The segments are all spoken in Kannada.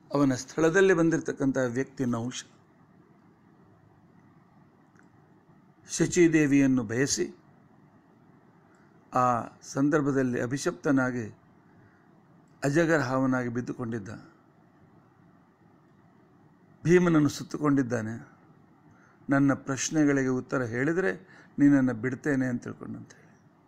ಅವನ ಸ್ಥಳದಲ್ಲಿ ಬಂದಿರತಕ್ಕಂಥ ವ್ಯಕ್ತಿ ನಹುಷ ಶಚಿದೇವಿಯನ್ನು ಬಯಸಿ ಆ ಸಂದರ್ಭದಲ್ಲಿ ಅಭಿಶಪ್ತನಾಗಿ ಅಜಗರ ಹಾವನಾಗಿ ಬಿದ್ದುಕೊಂಡಿದ್ದ ಭೀಮನನ್ನು ಸುತ್ತುಕೊಂಡಿದ್ದಾನೆ ನನ್ನ ಪ್ರಶ್ನೆಗಳಿಗೆ ಉತ್ತರ ಹೇಳಿದರೆ ನೀನನ್ನು ಬಿಡ್ತೇನೆ ಅಂತ ತಿಳ್ಕೊಂಡಂತೇಳಿ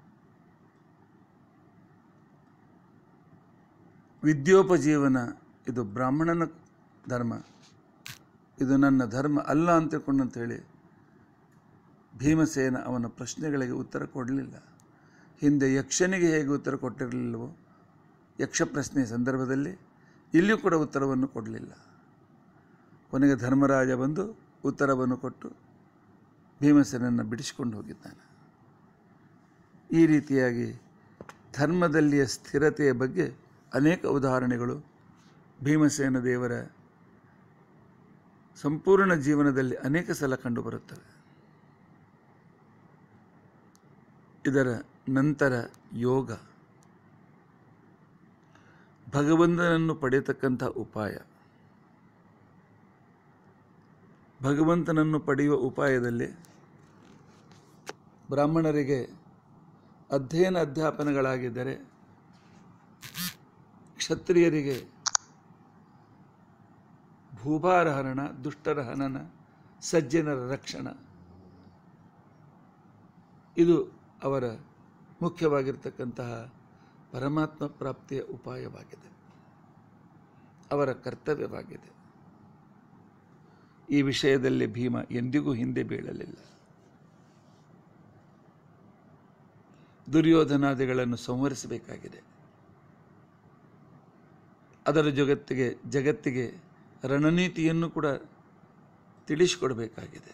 ವಿದ್ಯೋಪಜೀವನ ಇದು ಬ್ರಾಹ್ಮಣನ ಧರ್ಮ ಇದು ನನ್ನ ಧರ್ಮ ಅಲ್ಲ ಅಂತ ತಿಳ್ಕೊಂಡಂತೇಳಿ ಭೀಮಸೇನ ಅವನ ಪ್ರಶ್ನೆಗಳಿಗೆ ಉತ್ತರ ಕೊಡಲಿಲ್ಲ ಹಿಂದೆ ಯಕ್ಷನಿಗೆ ಹೇಗೆ ಉತ್ತರ ಕೊಟ್ಟಿರಲಿಲ್ಲವೋ ಯಕ್ಷ ಪ್ರಶ್ನೆಯ ಸಂದರ್ಭದಲ್ಲಿ ಇಲ್ಲಿಯೂ ಕೂಡ ಉತ್ತರವನ್ನು ಕೊಡಲಿಲ್ಲ ಕೊನೆಗೆ ಧರ್ಮರಾಜ ಬಂದು ಉತ್ತರವನ್ನು ಕೊಟ್ಟು ಭೀಮಸೇನನ್ನು ಬಿಡಿಸಿಕೊಂಡು ಹೋಗಿದ್ದಾನೆ ಈ ರೀತಿಯಾಗಿ ಧರ್ಮದಲ್ಲಿಯ ಸ್ಥಿರತೆಯ ಬಗ್ಗೆ ಅನೇಕ ಉದಾಹರಣೆಗಳು ಭೀಮಸೇನ ದೇವರ ಸಂಪೂರ್ಣ ಜೀವನದಲ್ಲಿ ಅನೇಕ ಸಲ ಕಂಡುಬರುತ್ತವೆ ಇದರ ನಂತರ ಯೋಗ ಭಗವಂತನನ್ನು ಪಡೆಯತಕ್ಕಂಥ ಉಪಾಯ ಭಗವಂತನನ್ನು ಪಡೆಯುವ ಉಪಾಯದಲ್ಲಿ ಬ್ರಾಹ್ಮಣರಿಗೆ ಅಧ್ಯಯನ ಅಧ್ಯಾಪನಗಳಾಗಿದ್ದರೆ ಕ್ಷತ್ರಿಯರಿಗೆ ಭೂಭಾರ ಹರಣ ದುಷ್ಟರ ಹನನ ಸಜ್ಜನರ ರಕ್ಷಣ ಇದು ಅವರ ಮುಖ್ಯವಾಗಿರ್ತಕ್ಕಂತಹ ಪರಮಾತ್ಮ ಪ್ರಾಪ್ತಿಯ ಉಪಾಯವಾಗಿದೆ ಅವರ ಕರ್ತವ್ಯವಾಗಿದೆ ಈ ವಿಷಯದಲ್ಲಿ ಭೀಮ ಎಂದಿಗೂ ಹಿಂದೆ ಬೀಳಲಿಲ್ಲ ದುರ್ಯೋಧನಾದಿಗಳನ್ನು ಸಂಹರಿಸಬೇಕಾಗಿದೆ ಅದರ ಜಗತ್ತಿಗೆ ಜಗತ್ತಿಗೆ ರಣನೀತಿಯನ್ನು ಕೂಡ ತಿಳಿಸಿಕೊಡಬೇಕಾಗಿದೆ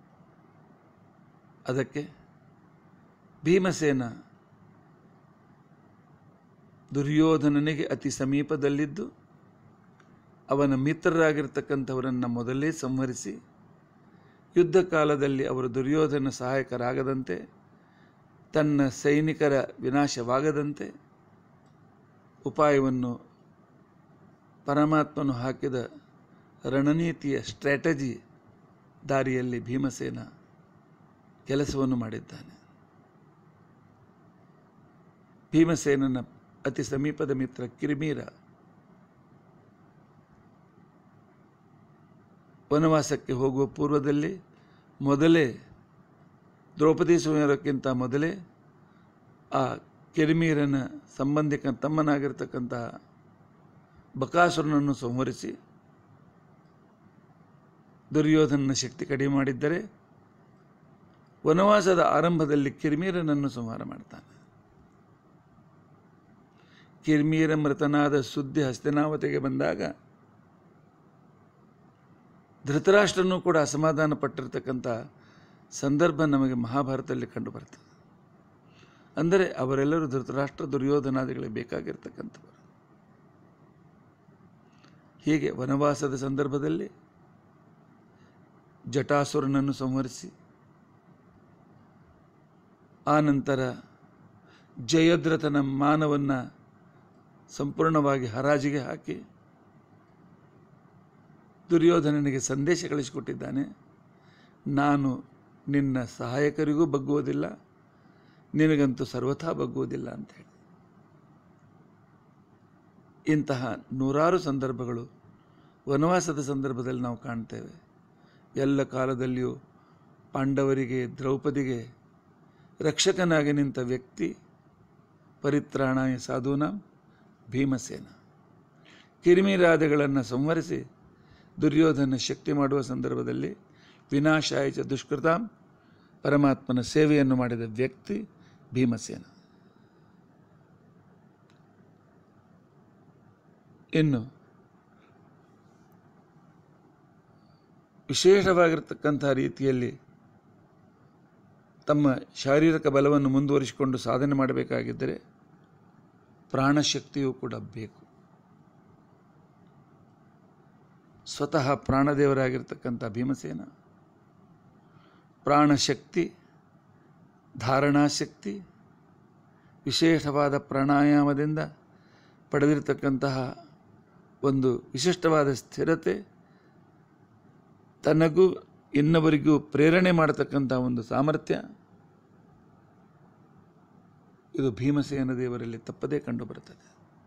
ಅದಕ್ಕೆ ಭೀಮಸೇನ ದುರ್ಯೋಧನನಿಗೆ ಅತಿ ಸಮೀಪದಲ್ಲಿದ್ದು ಅವನ ಮಿತ್ರರಾಗಿರ್ತಕ್ಕಂಥವರನ್ನು ಮೊದಲೇ ಸಂಹರಿಸಿ ಯುದ್ಧ ಕಾಲದಲ್ಲಿ ಅವರು ದುರ್ಯೋಧನ ಸಹಾಯಕರಾಗದಂತೆ ತನ್ನ ಸೈನಿಕರ ವಿನಾಶವಾಗದಂತೆ ಉಪಾಯವನ್ನು ಪರಮಾತ್ಮನು ಹಾಕಿದ ರಣನೀತಿಯ ಸ್ಟ್ರಾಟಜಿ ದಾರಿಯಲ್ಲಿ ಭೀಮಸೇನ ಕೆಲಸವನ್ನು ಮಾಡಿದ್ದಾನೆ ಭೀಮಸೇನನ ಅತಿ ಸಮೀಪದ ಮಿತ್ರ ಕಿರಿಮೀರ ವನವಾಸಕ್ಕೆ ಹೋಗುವ ಪೂರ್ವದಲ್ಲಿ ಮೊದಲೇ ದ್ರೌಪದಿ ಸ್ವಯಂವರಕ್ಕಿಂತ ಮೊದಲೇ ಆ ಕಿರಿಮೀರನ ಸಂಬಂಧಿಕ ತಮ್ಮನಾಗಿರ್ತಕ್ಕಂತಹ ಬಕಾಸುರನನ್ನು ಸಂಹರಿಸಿ ದುರ್ಯೋಧನನ ಶಕ್ತಿ ಕಡಿಮೆ ಮಾಡಿದ್ದರೆ ವನವಾಸದ ಆರಂಭದಲ್ಲಿ ಕಿರ್ಮೀರನನ್ನು ಸಂಹಾರ ಮಾಡ್ತಾನೆ ಕಿರ್ಮೀರ ಮೃತನಾದ ಸುದ್ದಿ ಹಸ್ತಿನಾವತಿಗೆ ಬಂದಾಗ ಧೃತರಾಷ್ಟ್ರನೂ ಕೂಡ ಅಸಮಾಧಾನ ಪಟ್ಟಿರ್ತಕ್ಕಂಥ ಸಂದರ್ಭ ನಮಗೆ ಮಹಾಭಾರತದಲ್ಲಿ ಕಂಡುಬರ್ತದೆ ಅಂದರೆ ಅವರೆಲ್ಲರೂ ಧೃತರಾಷ್ಟ್ರ ದುರ್ಯೋಧನಾದಿಗಳಿಗೆ ಬೇಕಾಗಿರ್ತಕ್ಕಂಥವರು ಹೀಗೆ ವನವಾಸದ ಸಂದರ್ಭದಲ್ಲಿ ಜಟಾಸುರನನ್ನು ಸಂಹರಿಸಿ ಆ ನಂತರ ಜಯದ್ರಥನ ಮಾನವನ್ನು ಸಂಪೂರ್ಣವಾಗಿ ಹರಾಜಿಗೆ ಹಾಕಿ ದುರ್ಯೋಧನನಿಗೆ ಸಂದೇಶ ಕಳಿಸಿಕೊಟ್ಟಿದ್ದಾನೆ ನಾನು ನಿನ್ನ ಸಹಾಯಕರಿಗೂ ಬಗ್ಗುವುದಿಲ್ಲ ನಿನಗಂತೂ ಸರ್ವಥಾ ಬಗ್ಗುವುದಿಲ್ಲ ಅಂತ ಹೇಳಿ ಇಂತಹ ನೂರಾರು ಸಂದರ್ಭಗಳು ವನವಾಸದ ಸಂದರ್ಭದಲ್ಲಿ ನಾವು ಕಾಣ್ತೇವೆ ಎಲ್ಲ ಕಾಲದಲ್ಲಿಯೂ ಪಾಂಡವರಿಗೆ ದ್ರೌಪದಿಗೆ ರಕ್ಷಕನಾಗಿ ನಿಂತ ವ್ಯಕ್ತಿ ಪರಿತ್ರಾಣಾಯ ಸಾಧೂನಾಂ ಭೀಮಸೇನ ಕಿರಿಮಿರಾದಗಳನ್ನು ಸಂಹರಿಸಿ ದುರ್ಯೋಧನ ಶಕ್ತಿ ಮಾಡುವ ಸಂದರ್ಭದಲ್ಲಿ ವಿನಾಶಾಯ ಚ ದುಷ್ಕೃತಾಂ ಪರಮಾತ್ಮನ ಸೇವೆಯನ್ನು ಮಾಡಿದ ವ್ಯಕ್ತಿ ಭೀಮಸೇನ ಇನ್ನು ವಿಶೇಷವಾಗಿರ್ತಕ್ಕಂಥ ರೀತಿಯಲ್ಲಿ ತಮ್ಮ ಶಾರೀರಿಕ ಬಲವನ್ನು ಮುಂದುವರಿಸಿಕೊಂಡು ಸಾಧನೆ ಮಾಡಬೇಕಾಗಿದ್ದರೆ ಪ್ರಾಣಶಕ್ತಿಯೂ ಕೂಡ ಬೇಕು ಸ್ವತಃ ಪ್ರಾಣದೇವರಾಗಿರ್ತಕ್ಕಂಥ ಭೀಮಸೇನ ಪ್ರಾಣಶಕ್ತಿ ಧಾರಣಾಶಕ್ತಿ ವಿಶೇಷವಾದ ಪ್ರಾಣಾಯಾಮದಿಂದ ಪಡೆದಿರತಕ್ಕಂತಹ ಒಂದು ವಿಶಿಷ್ಟವಾದ ಸ್ಥಿರತೆ ತನಗೂ ಇನ್ನೊಬ್ಬರಿಗೂ ಪ್ರೇರಣೆ ಮಾಡತಕ್ಕಂಥ ಒಂದು ಸಾಮರ್ಥ್ಯ ಇದು ಭೀಮಸೇನ ದೇವರಲ್ಲಿ ತಪ್ಪದೇ ಕಂಡುಬರುತ್ತದೆ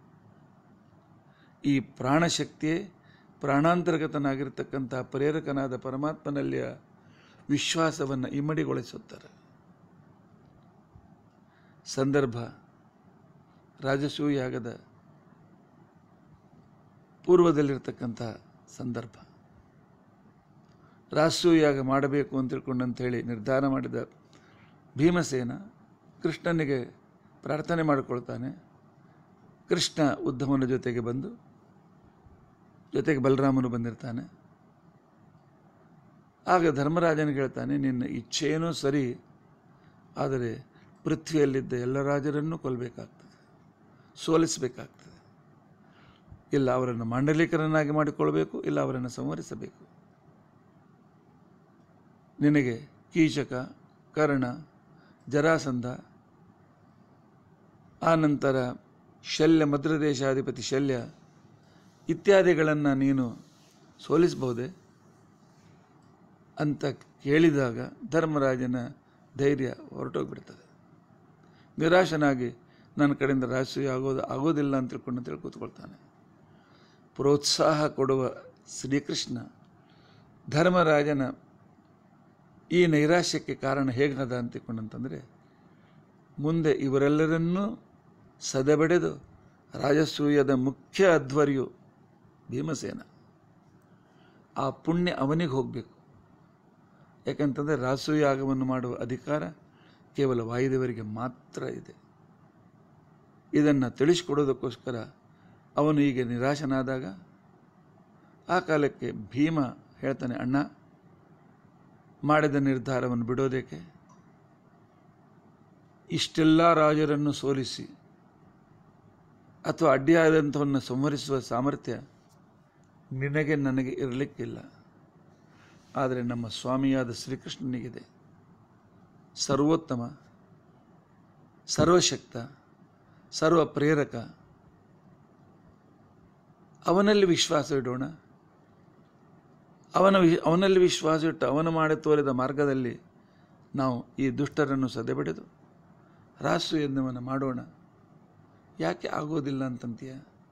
ಈ ಪ್ರಾಣಶಕ್ತಿಯೇ ಪ್ರಾಣಾಂತರ್ಗತನಾಗಿರ್ತಕ್ಕಂಥ ಪ್ರೇರಕನಾದ ಪರಮಾತ್ಮನಲ್ಲಿಯ ವಿಶ್ವಾಸವನ್ನು ಇಮ್ಮಡಿಗೊಳಿಸುತ್ತಾರೆ ಸಂದರ್ಭ ರಾಜಸೂಯಾಗದ ಪೂರ್ವದಲ್ಲಿರ್ತಕ್ಕಂಥ ಸಂದರ್ಭ ರಾಜಸೂಯಾಗ ಮಾಡಬೇಕು ಅಂತ ತಿಳ್ಕೊಂಡಂಥೇಳಿ ನಿರ್ಧಾರ ಮಾಡಿದ ಭೀಮಸೇನ ಕೃಷ್ಣನಿಗೆ ಪ್ರಾರ್ಥನೆ ಮಾಡಿಕೊಳ್ತಾನೆ ಕೃಷ್ಣ ಉದ್ಧಮನ ಜೊತೆಗೆ ಬಂದು ಜೊತೆಗೆ ಬಲರಾಮನು ಬಂದಿರ್ತಾನೆ ಆಗ ಧರ್ಮರಾಜನಿಗೆ ಹೇಳ್ತಾನೆ ನಿನ್ನ ಇಚ್ಛೆಯೇನೂ ಸರಿ ಆದರೆ ಪೃಥ್ವಿಯಲ್ಲಿದ್ದ ಎಲ್ಲ ರಾಜರನ್ನು ಕೊಲ್ಲಬೇಕಾಗ್ತದೆ ಸೋಲಿಸಬೇಕಾಗ್ತದೆ ಇಲ್ಲ ಅವರನ್ನು ಮಾಂಡಲಿಕರನ್ನಾಗಿ ಮಾಡಿಕೊಳ್ಬೇಕು ಇಲ್ಲ ಅವರನ್ನು ಸಂಹರಿಸಬೇಕು ನಿನಗೆ ಕೀಚಕ ಕರ್ಣ ಜರಾಸಂಧ ಆನಂತರ ಶಲ್ಯ ಮದ್ರದೇಶಾಧಿಪತಿ ಶಲ್ಯ ಇತ್ಯಾದಿಗಳನ್ನು ನೀನು ಸೋಲಿಸಬಹುದೇ ಅಂತ ಕೇಳಿದಾಗ ಧರ್ಮರಾಜನ ಧೈರ್ಯ ಹೊರಟೋಗ್ಬಿಡ್ತದೆ ನಿರಾಶನಾಗಿ ನನ್ನ ಕಡೆಯಿಂದ ರಾಜಸೂಯ ಆಗೋದು ಆಗೋದಿಲ್ಲ ಅಂತ ತಿಳ್ಕೊಂಡು ತಿಳ್ಕೊ ಕೂತ್ಕೊಳ್ತಾನೆ ಪ್ರೋತ್ಸಾಹ ಕೊಡುವ ಶ್ರೀಕೃಷ್ಣ ಧರ್ಮರಾಜನ ಈ ನೈರಾಶ್ಯಕ್ಕೆ ಕಾರಣ ಹೇಗದ ಅಂತ ತಿಳ್ಕೊಂಡಂತಂದರೆ ಮುಂದೆ ಇವರೆಲ್ಲರನ್ನೂ ಸದೆಬಡೆದು ರಾಜಸೂಯದ ಮುಖ್ಯ ಅಧ್ವರ್ಯು ಭೀಮಸೇನ ಆ ಪುಣ್ಯ ಅವನಿಗೆ ಹೋಗಬೇಕು ಯಾಕಂತಂದರೆ ರಾಜಸೂಯಾಗವನ್ನು ಮಾಡುವ ಅಧಿಕಾರ ಕೇವಲ ವಾಯುದೇವರಿಗೆ ಮಾತ್ರ ಇದೆ ಇದನ್ನು ತಿಳಿಸ್ಕೊಡೋದಕ್ಕೋಸ್ಕರ ಅವನು ಈಗ ನಿರಾಶನಾದಾಗ ಆ ಕಾಲಕ್ಕೆ ಭೀಮ ಹೇಳ್ತಾನೆ ಅಣ್ಣ ಮಾಡಿದ ನಿರ್ಧಾರವನ್ನು ಬಿಡೋದೇಕೆ ಇಷ್ಟೆಲ್ಲ ರಾಜರನ್ನು ಸೋಲಿಸಿ ಅಥವಾ ಅಡ್ಡಿಯಾದಂಥವನ್ನು ಸಂಹರಿಸುವ ಸಾಮರ್ಥ್ಯ ನಿನಗೆ ನನಗೆ ಇರಲಿಕ್ಕಿಲ್ಲ ಆದರೆ ನಮ್ಮ ಸ್ವಾಮಿಯಾದ ಶ್ರೀಕೃಷ್ಣನಿಗಿದೆ ಸರ್ವೋತ್ತಮ ಸರ್ವಶಕ್ತ ಸರ್ವ ಪ್ರೇರಕ ಅವನಲ್ಲಿ ವಿಶ್ವಾಸ ಇಡೋಣ ಅವನ ವಿ ಅವನಲ್ಲಿ ವಿಶ್ವಾಸ ಇಟ್ಟು ಅವನು ಮಾಡಿ ತೋರಿದ ಮಾರ್ಗದಲ್ಲಿ ನಾವು ಈ ದುಷ್ಟರನ್ನು ಸದೆಬಡೆದು ರಾಸು ಯಜ್ಞವನ್ನು ಮಾಡೋಣ ಯಾಕೆ ಆಗೋದಿಲ್ಲ ಅಂತಂತೀಯ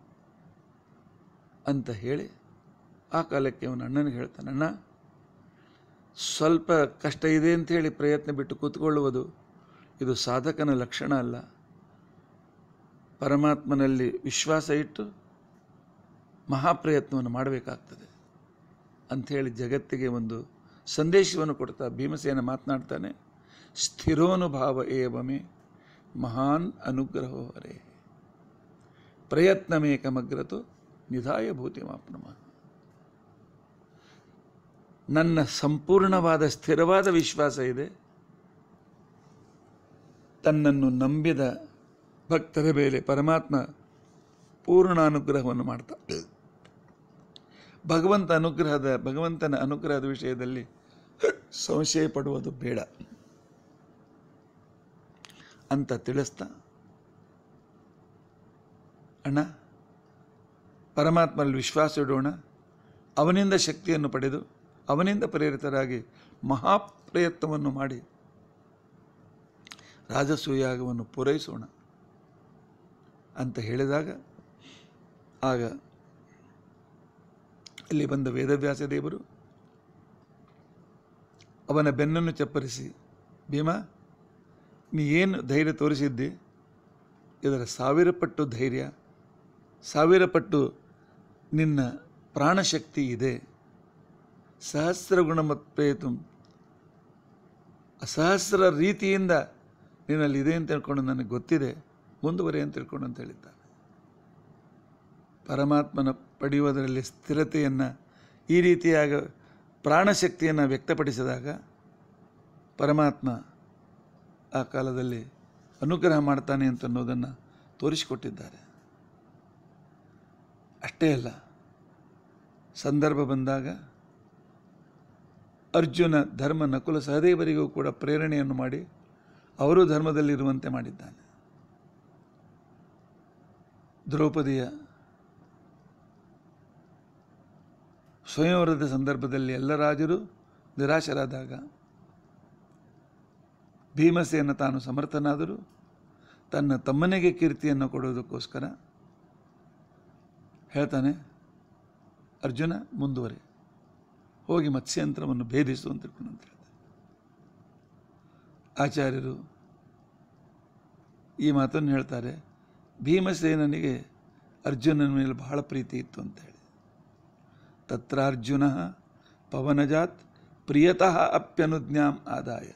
ಅಂತ ಹೇಳಿ ಆ ಕಾಲಕ್ಕೆ ಅವನ ಅಣ್ಣನಿಗೆ ಹೇಳ್ತಾನೆ ಅಣ್ಣ ಸ್ವಲ್ಪ ಕಷ್ಟ ಇದೆ ಅಂತೇಳಿ ಪ್ರಯತ್ನ ಬಿಟ್ಟು ಕೂತ್ಕೊಳ್ಳುವುದು ಇದು ಸಾಧಕನ ಲಕ್ಷಣ ಅಲ್ಲ ಪರಮಾತ್ಮನಲ್ಲಿ ವಿಶ್ವಾಸ ಇಟ್ಟು ಮಹಾಪ್ರಯತ್ನವನ್ನು ಮಾಡಬೇಕಾಗ್ತದೆ ಅಂಥೇಳಿ ಜಗತ್ತಿಗೆ ಒಂದು ಸಂದೇಶವನ್ನು ಕೊಡ್ತಾ ಭೀಮಸೇನ ಮಾತನಾಡ್ತಾನೆ ಸ್ಥಿರೋನುಭಾವ ಏವಮೆ ಮಹಾನ್ ಅನುಗ್ರಹೋ ಹರೇ ಪ್ರಯತ್ನಮೇಕಮಗ್ರತು ನಿಧಾಯ ಭೂತಿಮಾಪ್ನಮ ನನ್ನ ಸಂಪೂರ್ಣವಾದ ಸ್ಥಿರವಾದ ವಿಶ್ವಾಸ ಇದೆ ತನ್ನನ್ನು ನಂಬಿದ ಭಕ್ತರ ಮೇಲೆ ಪರಮಾತ್ಮ ಪೂರ್ಣ ಅನುಗ್ರಹವನ್ನು ಮಾಡ್ತಾ ಭಗವಂತ ಅನುಗ್ರಹದ ಭಗವಂತನ ಅನುಗ್ರಹದ ವಿಷಯದಲ್ಲಿ ಸಂಶಯ ಪಡುವುದು ಬೇಡ ಅಂತ ತಿಳಿಸ್ತಾ ಅಣ್ಣ ಪರಮಾತ್ಮನಲ್ಲಿ ವಿಶ್ವಾಸ ಇಡೋಣ ಅವನಿಂದ ಶಕ್ತಿಯನ್ನು ಪಡೆದು ಅವನಿಂದ ಪ್ರೇರಿತರಾಗಿ ಮಹಾಪ್ರಯತ್ನವನ್ನು ಮಾಡಿ ರಾಜಸೂಯಾಗವನ್ನು ಪೂರೈಸೋಣ ಅಂತ ಹೇಳಿದಾಗ ಆಗ ಇಲ್ಲಿ ಬಂದ ವೇದವ್ಯಾಸ ದೇವರು ಅವನ ಬೆನ್ನನ್ನು ಚಪ್ಪರಿಸಿ ಭೀಮ ನೀ ಏನು ಧೈರ್ಯ ತೋರಿಸಿದ್ದಿ ಇದರ ಸಾವಿರ ಪಟ್ಟು ಧೈರ್ಯ ಸಾವಿರ ಪಟ್ಟು ನಿನ್ನ ಪ್ರಾಣಶಕ್ತಿ ಇದೆ ಸಹಸ್ರ ಗುಣಮತ್ಪ್ರೇತು ಸಹಸ್ರ ರೀತಿಯಿಂದ ನಿನ್ನಲ್ಲಿ ಇದೆ ಅಂತ ತಿಳ್ಕೊಂಡು ನನಗೆ ಗೊತ್ತಿದೆ ಮುಂದುವರೆ ಅಂತ ತಿಳ್ಕೊಂಡು ಅಂತ ಹೇಳಿದ್ದಾನೆ ಪರಮಾತ್ಮನ ಪಡೆಯುವುದರಲ್ಲಿ ಸ್ಥಿರತೆಯನ್ನು ಈ ರೀತಿಯಾಗ ಪ್ರಾಣಶಕ್ತಿಯನ್ನು ವ್ಯಕ್ತಪಡಿಸಿದಾಗ ಪರಮಾತ್ಮ ಆ ಕಾಲದಲ್ಲಿ ಅನುಗ್ರಹ ಮಾಡ್ತಾನೆ ಅಂತ ಅನ್ನೋದನ್ನು ತೋರಿಸಿಕೊಟ್ಟಿದ್ದಾರೆ ಅಷ್ಟೇ ಅಲ್ಲ ಸಂದರ್ಭ ಬಂದಾಗ ಅರ್ಜುನ ಧರ್ಮ ನಕುಲ ಸಹದೇವರಿಗೂ ಕೂಡ ಪ್ರೇರಣೆಯನ್ನು ಮಾಡಿ ಅವರು ಧರ್ಮದಲ್ಲಿರುವಂತೆ ಮಾಡಿದ್ದಾನೆ ದ್ರೌಪದಿಯ ಸ್ವಯಂವರದ ಸಂದರ್ಭದಲ್ಲಿ ಎಲ್ಲ ರಾಜರು ನಿರಾಶರಾದಾಗ ಭೀಮಸೇನ ತಾನು ಸಮರ್ಥನಾದರೂ ತನ್ನ ತಮ್ಮನಿಗೆ ಕೀರ್ತಿಯನ್ನು ಕೊಡುವುದಕ್ಕೋಸ್ಕರ ಹೇಳ್ತಾನೆ ಅರ್ಜುನ ಮುಂದುವರೆ ಹೋಗಿ ಮತ್ಸ್ಯಂತ್ರವನ್ನು ಭೇದಿಸು ಅಂತ ತಿಳ್ಕೊಂಡು ಅಂತ ಹೇಳ್ತಾರೆ ಆಚಾರ್ಯರು ಈ ಮಾತನ್ನು ಹೇಳ್ತಾರೆ ಭೀಮಸೇನನಿಗೆ ಅರ್ಜುನನ ಮೇಲೆ ಬಹಳ ಪ್ರೀತಿ ಇತ್ತು ಅಂತ ಹೇಳಿ ತತ್ರ ಅರ್ಜುನ ಪವನಜಾತ್ ಪ್ರಿಯತಃ ಅಪ್ಯನುಜ್ಞಾಂ ಆದಾಯ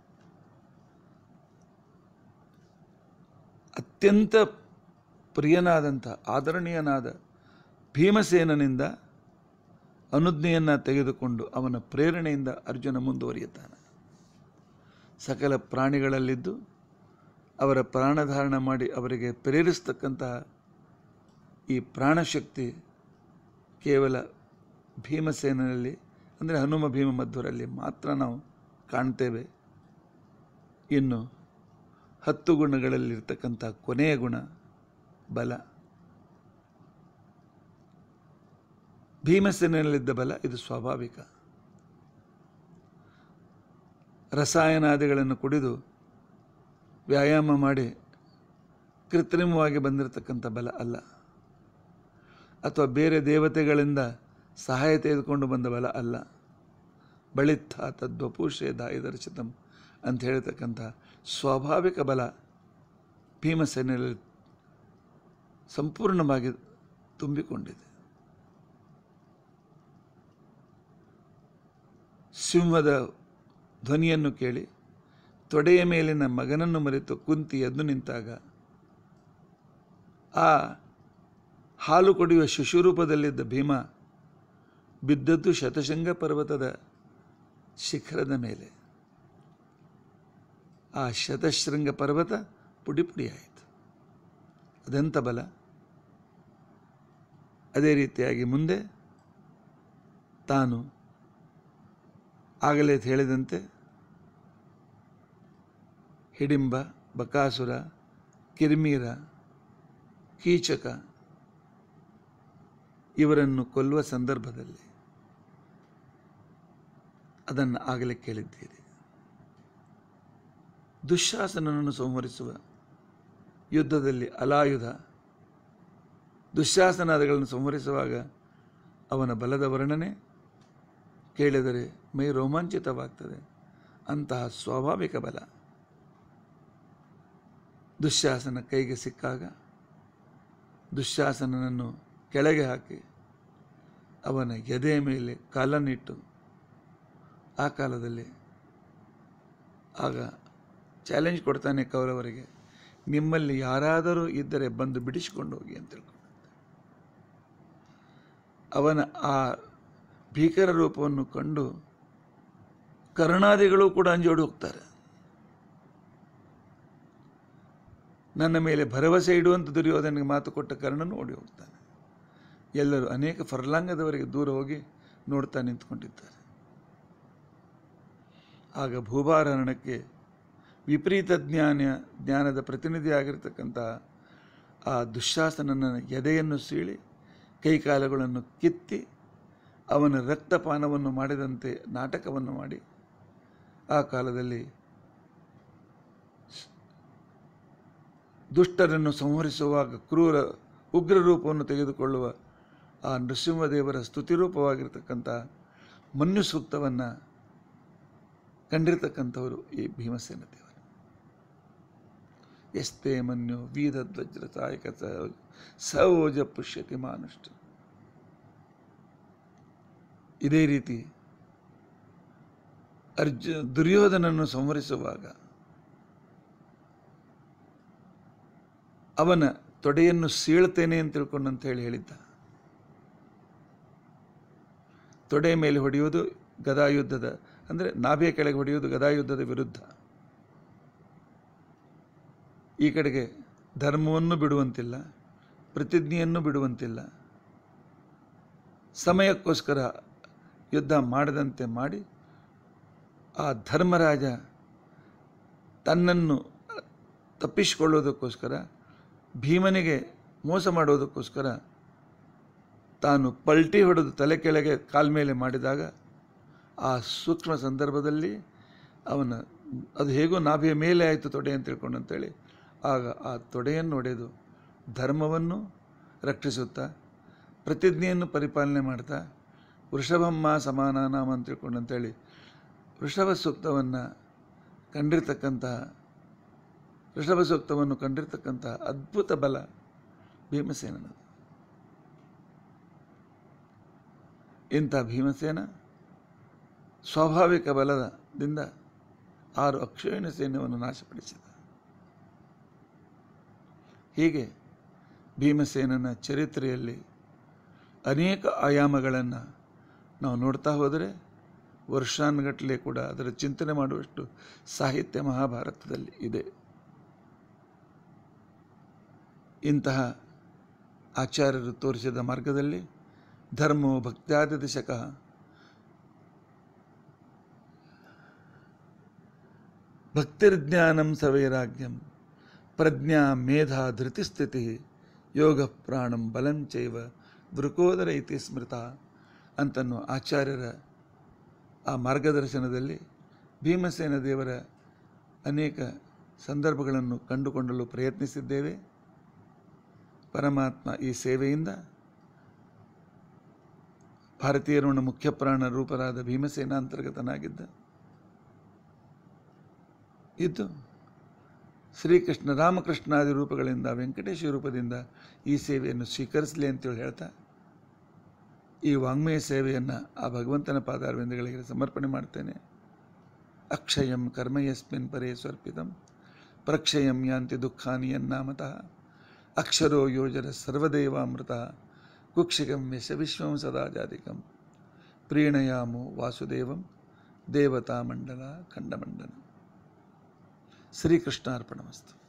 ಅತ್ಯಂತ ಪ್ರಿಯನಾದಂಥ ಆದರಣೀಯನಾದ ಭೀಮಸೇನನಿಂದ ಅನುಜ್ಞೆಯನ್ನು ತೆಗೆದುಕೊಂಡು ಅವನ ಪ್ರೇರಣೆಯಿಂದ ಅರ್ಜುನ ಮುಂದುವರಿಯುತ್ತಾನೆ ಸಕಲ ಪ್ರಾಣಿಗಳಲ್ಲಿದ್ದು ಅವರ ಪ್ರಾಣಧಾರಣ ಮಾಡಿ ಅವರಿಗೆ ಪ್ರೇರಿಸ್ತಕ್ಕಂತಹ ಈ ಪ್ರಾಣಶಕ್ತಿ ಕೇವಲ ಭೀಮಸೇನಲ್ಲಿ ಅಂದರೆ ಹನುಮ ಭೀಮ ಮಧ್ವರಲ್ಲಿ ಮಾತ್ರ ನಾವು ಕಾಣ್ತೇವೆ ಇನ್ನು ಹತ್ತು ಗುಣಗಳಲ್ಲಿರ್ತಕ್ಕಂಥ ಕೊನೆಯ ಗುಣ ಬಲ ಭೀಮಸೇನಲ್ಲಿದ್ದ ಬಲ ಇದು ಸ್ವಾಭಾವಿಕ ರಸಾಯನಾದಿಗಳನ್ನು ಕುಡಿದು ವ್ಯಾಯಾಮ ಮಾಡಿ ಕೃತ್ರಿಮವಾಗಿ ಬಂದಿರತಕ್ಕಂಥ ಬಲ ಅಲ್ಲ ಅಥವಾ ಬೇರೆ ದೇವತೆಗಳಿಂದ ಸಹಾಯ ತೆಗೆದುಕೊಂಡು ಬಂದ ಬಲ ಅಲ್ಲ ಬಳಿತ್ಥ ತದ್ವಪುಷೇ ದಾಯದರ್ಶಿತಂ ಅಂತ ಹೇಳ್ತಕ್ಕಂಥ ಸ್ವಾಭಾವಿಕ ಬಲ ಭೀಮಸೇನೆಯಲ್ಲಿ ಸಂಪೂರ್ಣವಾಗಿ ತುಂಬಿಕೊಂಡಿದೆ ಸಿಂಹದ ಧ್ವನಿಯನ್ನು ಕೇಳಿ ತೊಡೆಯ ಮೇಲಿನ ಮಗನನ್ನು ಮರೆತು ಕುಂತಿ ಎದ್ದು ನಿಂತಾಗ ಆ ಹಾಲು ಕುಡಿಯುವ ಶಿಶುರೂಪದಲ್ಲಿದ್ದ ಭೀಮ ಬಿದ್ದದ್ದು ಶತಶೃಂಗ ಪರ್ವತದ ಶಿಖರದ ಮೇಲೆ ಆ ಶತಶೃಂಗ ಪರ್ವತ ಪುಡಿ ಪುಡಿಯಾಯಿತು ಅದೆಂಥ ಬಲ ಅದೇ ರೀತಿಯಾಗಿ ಮುಂದೆ ತಾನು ಆಗಲೇ ಹೇಳಿದಂತೆ ಹಿಡಿಂಬ ಬಕಾಸುರ ಕಿರ್ಮೀರ ಕೀಚಕ ಇವರನ್ನು ಕೊಲ್ಲುವ ಸಂದರ್ಭದಲ್ಲಿ ಅದನ್ನು ಆಗಲೇ ಕೇಳಿದ್ದೀರಿ ದುಶ್ಯಾಸನನನ್ನು ಸಂಹರಿಸುವ ಯುದ್ಧದಲ್ಲಿ ಅಲಾಯುಧ ದುಶ್ಯಾಸನಾದಿಗಳನ್ನು ಸಂಹರಿಸುವಾಗ ಅವನ ಬಲದ ವರ್ಣನೆ ಕೇಳಿದರೆ ಮೈ ರೋಮಾಂಚಿತವಾಗ್ತದೆ ಅಂತಹ ಸ್ವಾಭಾವಿಕ ಬಲ ದುಶ್ಯಾಸನ ಕೈಗೆ ಸಿಕ್ಕಾಗ ದುಶ್ಯಾಸನನನ್ನು ಕೆಳಗೆ ಹಾಕಿ ಅವನ ಎದೆಯ ಮೇಲೆ ಕಾಲನ್ನಿಟ್ಟು ಆ ಕಾಲದಲ್ಲಿ ಆಗ ಚಾಲೆಂಜ್ ಕೊಡ್ತಾನೆ ಕೌರವರಿಗೆ ನಿಮ್ಮಲ್ಲಿ ಯಾರಾದರೂ ಇದ್ದರೆ ಬಂದು ಬಿಡಿಸಿಕೊಂಡು ಹೋಗಿ ಅಂತ ತಿಳ್ಕೊಂಡು ಅವನ ಆ ಭೀಕರ ರೂಪವನ್ನು ಕಂಡು ಕರ್ಣಾದಿಗಳು ಕೂಡ ಅಂಜೋಡಿ ಹೋಗ್ತಾರೆ ನನ್ನ ಮೇಲೆ ಭರವಸೆ ಇಡುವಂಥ ದುರ್ಯೋಧನಿಗೆ ಮಾತು ಕೊಟ್ಟ ಕರ್ಣನು ಓಡಿ ಹೋಗ್ತಾನೆ ಎಲ್ಲರೂ ಅನೇಕ ಫರ್ಲಾಂಗದವರೆಗೆ ದೂರ ಹೋಗಿ ನೋಡ್ತಾ ನಿಂತ್ಕೊಂಡಿದ್ದಾರೆ ಆಗ ಭೂಭಾರಣಕ್ಕೆ ವಿಪರೀತ ಜ್ಞಾನ ಜ್ಞಾನದ ಪ್ರತಿನಿಧಿಯಾಗಿರ್ತಕ್ಕಂಥ ಆ ದುಶ್ಯಾಸನನ ಎದೆಯನ್ನು ಸೀಳಿ ಕೈಕಾಲುಗಳನ್ನು ಕಿತ್ತಿ ಅವನ ರಕ್ತಪಾನವನ್ನು ಮಾಡಿದಂತೆ ನಾಟಕವನ್ನು ಮಾಡಿ ಆ ಕಾಲದಲ್ಲಿ ದುಷ್ಟರನ್ನು ಸಂಹರಿಸುವಾಗ ಕ್ರೂರ ಉಗ್ರ ರೂಪವನ್ನು ತೆಗೆದುಕೊಳ್ಳುವ ಆ ನೃಸಿಂಹದೇವರ ಸ್ತುತಿರೂಪವಾಗಿರ್ತಕ್ಕಂಥ ಮನ್ಯು ಸೂಕ್ತವನ್ನು ಕಂಡಿರ್ತಕ್ಕಂಥವರು ಈ ಭೀಮಸೇನ ದೇವರು ಎಸ್ತೆ ಮನ್ಯು ವೀರಧ್ವಜ್ರ ಸಾಯಕ ಸಹೋಜ ಪುಷ್ಯತಿ ಮಾನುಷ್ಟ ಇದೇ ರೀತಿ ಅರ್ಜು ದುರ್ಯೋಧನನ್ನು ಸಂಹರಿಸುವಾಗ ಅವನ ತೊಡೆಯನ್ನು ಸೀಳ್ತೇನೆ ಅಂತ ತಿಳ್ಕೊಂಡು ಅಂತ ಹೇಳಿ ಹೇಳಿದ್ದ ತೊಡೆಯ ಮೇಲೆ ಹೊಡೆಯುವುದು ಗದಾಯುದ್ಧದ ಅಂದರೆ ನಾಭಿಯ ಕೆಳಗೆ ಹೊಡೆಯುವುದು ಗದಾಯುದ್ಧದ ವಿರುದ್ಧ ಈ ಕಡೆಗೆ ಧರ್ಮವನ್ನು ಬಿಡುವಂತಿಲ್ಲ ಪ್ರತಿಜ್ಞೆಯನ್ನು ಬಿಡುವಂತಿಲ್ಲ ಸಮಯಕ್ಕೋಸ್ಕರ ಯುದ್ಧ ಮಾಡದಂತೆ ಮಾಡಿ ಆ ಧರ್ಮರಾಜ ತನ್ನನ್ನು ತಪ್ಪಿಸಿಕೊಳ್ಳೋದಕ್ಕೋಸ್ಕರ ಭೀಮನಿಗೆ ಮೋಸ ಮಾಡೋದಕ್ಕೋಸ್ಕರ ತಾನು ಪಲ್ಟಿ ಹೊಡೆದು ತಲೆ ಕೆಳಗೆ ಕಾಲ್ಮೇಲೆ ಮಾಡಿದಾಗ ಆ ಸೂಕ್ಷ್ಮ ಸಂದರ್ಭದಲ್ಲಿ ಅವನ ಅದು ಹೇಗೋ ನಾಭಿಯ ಮೇಲೆ ಆಯಿತು ತೊಡೆ ಅಂತ ತಿಳ್ಕೊಂಡು ಅಂತೇಳಿ ಆಗ ಆ ತೊಡೆಯನ್ನು ಒಡೆದು ಧರ್ಮವನ್ನು ರಕ್ಷಿಸುತ್ತಾ ಪ್ರತಿಜ್ಞೆಯನ್ನು ಪರಿಪಾಲನೆ ಮಾಡ್ತಾ ವೃಷಭಮ್ಮ ಸಮಾನ ನಾಮ ಅಂತ ತಿಳ್ಕೊಂಡು ಅಂತೇಳಿ ವೃಷಭ ಸೂಕ್ತವನ್ನು ಕಂಡಿರ್ತಕ್ಕಂತಹ ವೃಷಭ ಸೂಕ್ತವನ್ನು ಕಂಡಿರ್ತಕ್ಕಂತಹ ಅದ್ಭುತ ಬಲ ಭೀಮಸೇನನದು ಇಂಥ ಭೀಮಸೇನ ಸ್ವಾಭಾವಿಕ ಬಲದಿಂದ ಆರು ಅಕ್ಷೋಹಿಣ ಸೈನ್ಯವನ್ನು ನಾಶಪಡಿಸಿದ ಹೀಗೆ ಭೀಮಸೇನನ ಚರಿತ್ರೆಯಲ್ಲಿ ಅನೇಕ ಆಯಾಮಗಳನ್ನು ನಾವು ನೋಡ್ತಾ ಹೋದರೆ ವರ್ಷಾನುಗಟ್ಟಲೆ ಕೂಡ ಅದರ ಚಿಂತನೆ ಮಾಡುವಷ್ಟು ಸಾಹಿತ್ಯ ಮಹಾಭಾರತದಲ್ಲಿ ಇದೆ ಇಂತಹ ಆಚಾರ್ಯರು ತೋರಿಸಿದ ಮಾರ್ಗದಲ್ಲಿ ಧರ್ಮೋ ಭಕ್ತ್ಯಾದಿ ದಿಶಕ ಭಕ್ತಿರ್ಜ್ಞಾನಂ ಸವೈರಾಗ್ಯಂ ಪ್ರಜ್ಞಾ ಮೇಧಾ ಧೃತಿಸ್ಥಿತಿ ಯೋಗ ಪ್ರಾಣಂ ಬಲಂ ಚೈವ ದೃಕೋದರ ಇತಿ ಸ್ಮೃತ ಅಂತನ್ನೋ ಆಚಾರ್ಯರ ಆ ಮಾರ್ಗದರ್ಶನದಲ್ಲಿ ಭೀಮಸೇನ ದೇವರ ಅನೇಕ ಸಂದರ್ಭಗಳನ್ನು ಕಂಡುಕೊಳ್ಳಲು ಪ್ರಯತ್ನಿಸಿದ್ದೇವೆ ಪರಮಾತ್ಮ ಈ ಸೇವೆಯಿಂದ ಭಾರತೀಯರವನ ಮುಖ್ಯ ಪ್ರಾಣ ರೂಪರಾದ ಭೀಮಸೇನ ಅಂತರ್ಗತನಾಗಿದ್ದ ಇದ್ದು ಶ್ರೀಕೃಷ್ಣ ರಾಮಕೃಷ್ಣಾದಿ ರೂಪಗಳಿಂದ ವೆಂಕಟೇಶ ರೂಪದಿಂದ ಈ ಸೇವೆಯನ್ನು ಸ್ವೀಕರಿಸಲಿ ಅಂತೇಳಿ ಹೇಳ್ತಾ ಈ ವಾಂಗ್ಮಯ ಸೇವೆಯನ್ನು ಆ ಭಗವಂತನ ಪಾದಾರವಿಂದಗಳಿಗೆ ಸಮರ್ಪಣೆ ಮಾಡ್ತೇನೆ ಅಕ್ಷಯಂ ಕರ್ಮ ಯಸ್ಮಿನ್ ಪರೇ ಸ್ವರ್ಪಿತಂ ಪ್ರಕ್ಷಯಂ ಯಾಂತಿ ದುಃಖಾನಿ ಯನ್ನಾಮತಃ ಅಕ್ಷರೋ ಯೋಜನ ಸರ್ವದೇವಾಮೃತ ಕುಕ್ಷಿಕಂ ಯಶ ವಿಶ್ವಂ ಸದಾ ಜಾತಿಕಂ ಪ್ರೀಣಯಾಮೋ ವಾಸುದೇವಂ ದೇವತಾಮಂಡಲ ಖಂಡಮಂಡನ ಶ್ರೀಕೃಷ್ಣಾರ್ಪಣಮಸ್ತು